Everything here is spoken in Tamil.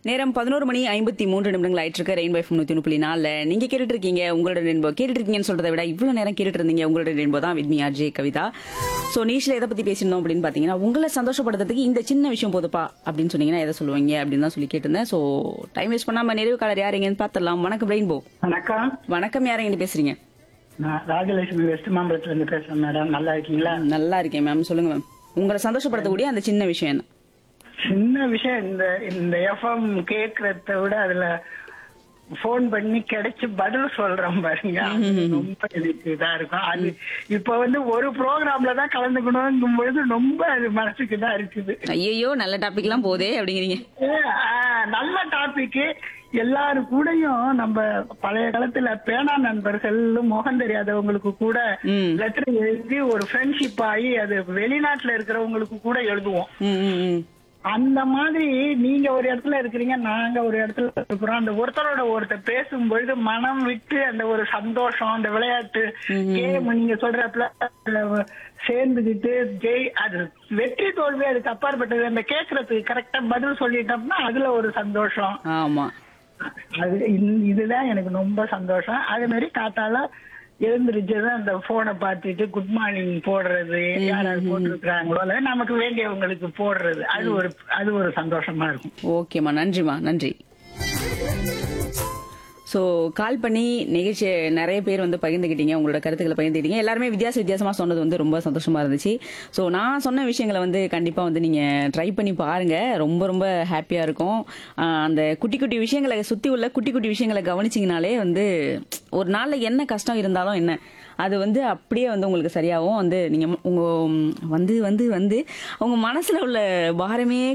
நேரம் பதினோரு மணி ஐம்பத்தி மூன்று நிமிடங்கள் ஆயிட்டு இருக்கு ரெயின் பை நூத்தி ஒன்று புள்ளி நாலுல நீங்க கேட்டுட்டு இருக்கீங்க உங்களோட ரெயின்போ கேட்டுட்டு இருக்கீங்கன்னு சொல்றதை விட இவ்வளவு நேரம் கேட்டுட்டு இருந்தீங்க உங்களோட ரெயின்போ தான் வித்மி ஆர்ஜே கவிதா சோ நீஷ்ல எதை பத்தி பேசியிருந்தோம் அப்படின்னு பாத்தீங்கன்னா உங்களை சந்தோஷப்படுறதுக்கு இந்த சின்ன விஷயம் போதுப்பா அப்படின்னு சொன்னீங்கன்னா எதை சொல்லுவீங்க அப்படின்னு தான் சொல்லி கேட்டிருந்தேன் சோ டைம் வேஸ்ட் பண்ணாம நிறைவு காலர் யாருங்கன்னு பாத்திரலாம் வணக்கம் ரெயின்போ வணக்கம் வணக்கம் யாருங்க பேசுறீங்க நான் ராஜலட்சுமி வெஸ்ட் மாம்பலத்துல இருந்து பேசுறேன் மேடம் நல்லா இருக்கீங்களா நல்லா இருக்கேன் மேம் சொல்லுங்க மேம் உங்களை சந்தோஷப்படுத்தக்கூடிய அந்த சின்ன விஷயம் என்ன சின்ன விஷயம் இந்த இந்த எஃப்எம் கேக்குறத விட அதுல போன் பண்ணி கிடைச்சு பதில் சொல்றோம் பாருங்க அது ரொம்ப எனக்கு இதா இருக்கும் அது இப்ப வந்து ஒரு ப்ரோக்ராம்ல தான் கலந்துக்கணுங்கும் பொழுது ரொம்ப அது மனசுக்கு தான் இருக்குது ஐயோ நல்ல டாபிக் எல்லாம் போதே அப்படிங்கிறீங்க ஏ, ஆ, நல்ல டாபிக் எல்லாரு கூடயும் நம்ம பழைய காலத்துல பேனா நண்பர்கள் முகம் தெரியாதவங்களுக்கு கூட ம். லெட்டர் எழுதி ஒரு ஃப்ரெண்ட்ஷிப் ஆகி அது வெளிநாட்டுல இருக்கிறவங்களுக்கு கூட எழுதுவோம் ம் ம் ம் அந்த மாதிரி நீங்க ஒரு இடத்துல இருக்கிறீங்க நாங்க ஒரு இடத்துல இருக்கிறோம் அந்த ஒருத்தரோட ஒருத்தர் பேசும் பொழுது மனம் விட்டு அந்த ஒரு சந்தோஷம் அந்த விளையாட்டு கேம் நீங்க சொல்றப்பல அஹ், சேர்ந்துகிட்டு ஜெய் அது வெற்றி தோல்வி அதுக்கு அப்பாற்பட்டது அந்த கேக்குறதுக்கு கரெக்டா பதில் சொல்லிட்டோம்னா அதுல ஒரு சந்தோஷம் ஆமா அது இந்த- இதுதான் எனக்கு ரொம்ப சந்தோஷம் அதே மாதிரி காத்தால எழுந்திருச்சதும் அந்த போனை பார்த்துட்டு குட் மார்னிங் போடுறது யாராவது போட்டிருக்கிறாங்களோ அல்லது நமக்கு வேண்டியவங்களுக்கு போடுறது அது ஒரு அது ஒரு சந்தோஷமா இருக்கும் ஓகேம்மா நன்றிம்மா நன்றி ஸோ கால் பண்ணி நிகழ்ச்சி நிறைய பேர் வந்து பகிர்ந்துக்கிட்டீங்க உங்களோட கருத்துக்களை பகிர்ந்துக்கிட்டீங்க எல்லாருமே வித்தியாச வித்தியாசமாக சொன்னது வந்து ரொம்ப சந்தோஷமா இருந்துச்சு ஸோ நான் சொன்ன விஷயங்களை வந்து கண்டிப்பாக வந்து நீங்கள் ட்ரை பண்ணி பாருங்க ரொம்ப ரொம்ப ஹாப்பியாக இருக்கும் ஆஹ் அந்த குட்டி குட்டி விஷயங்களை சுற்றி உள்ள குட்டி குட்டி விஷயங்களை கவனிச்சிங்கனாலே வந்து ஒரு நாளில் என்ன கஷ்டம் இருந்தாலும் என்ன அது வந்து அப்படியே வந்து உங்களுக்கு சரியாகும் வந்து நீங்கள் உங்கள் வந்து வந்து வந்து உங்கள் மனசில் உள்ள பாரமே